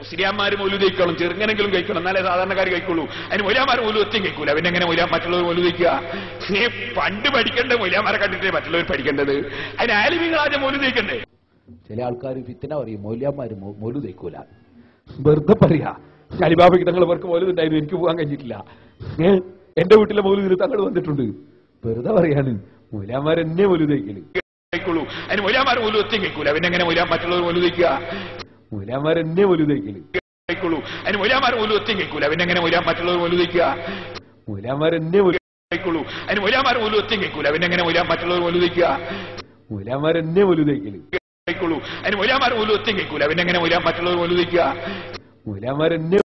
മുസ്ലിയാന്മാര് മൗലൂദ് കഴിക്കണം ചെറുങ്ങനെങ്കിലും കഴിക്കണം എന്നാലേ സാധാരണക്കാർ കഴിക്കുള്ളൂ അതിന് മൊലിയാമാർ മൗലൂദ് ഒത്തിയും കഴിക്കൂല പിന്നെ എങ്ങനെ മൊലിയാ മറ്റുള്ളവർ മൗലൂദ് കഴിക്കുക നീ പണ്ട് പഠിക്കേണ്ട മൊലിയാമാരെ കണ്ടിട്ടേ മറ്റുള്ളവർ പഠിക്കേണ്ടത് അതിന് ആലിമീങ്ങൾ ആദ്യം മൗലൂദ് കഴിക്കണ്ടേ ചില ആൾക്കാർ ഫിത്തിന പറയും മൗല്യന്മാര് മൊലു തയ്ക്കൂല വെറുതെ പറയാ അലിബാബയ്ക്ക് തങ്ങൾ അവർക്ക് മൗലു ഉണ്ടായിരുന്നു എനിക്ക് പോകാൻ കഴിഞ്ഞിട്ടില്ല ഏ എന്റെ വീട്ടിലെ മൗലു തങ്ങൾ വന്നിട്ടുണ്ട് വെറുതെ പറയാണ് മൂലാന്മാർ എന്നെ മൊലു തയ്ക്കല് കഴിക്കുള്ളൂ അതിന് മൊലിയാമാർ മൗലൂദ് ഒത്തിയും കഴിക്കൂല പിന്നെ എങ്ങനെ മൊലിയാ മറ്റുള്ളവർ മൗലൂദ് കഴിക്കുക മൂലാന്മാർ എന്നെ മൊലു തയ്ക്കല് കഴിക്കുള്ളൂ അതിന് മൊലിയാമാർ മൗലൂദ് ഒത്തിയും കഴിക്കൂല പിന്നെ എങ്ങനെ മൊലിയാ മറ്റുള്ളവർ മൗലൂദ് കഴിക്കുക മൂലാന്മാർ എന്നെ മൊലു കഴിക്കുള്ളൂ അതിന് മൊലിയാമാർ മൗലൂദ് ഒത്തിയും കഴിക്കൂല പിന്നെ എങ്ങനെ മൊലിയാ മറ്റുള്ളവർ മൗലൂദ് കഴിക്കുക മൂലാന്മാർ എന്നെ മൊലു തയ്ക്കല് കഴിക്കുള്ളൂ അതിന് മൊലിയാമാർ മൗലൂദ് ഒത്തിയും കഴിക്കൂല പിന്നെ എങ്ങനെ മൊലിയാ മറ്റുള്ളവർ മൗലൂദ് കഴിക്കുക മൂലാന്മാർ എന്നെ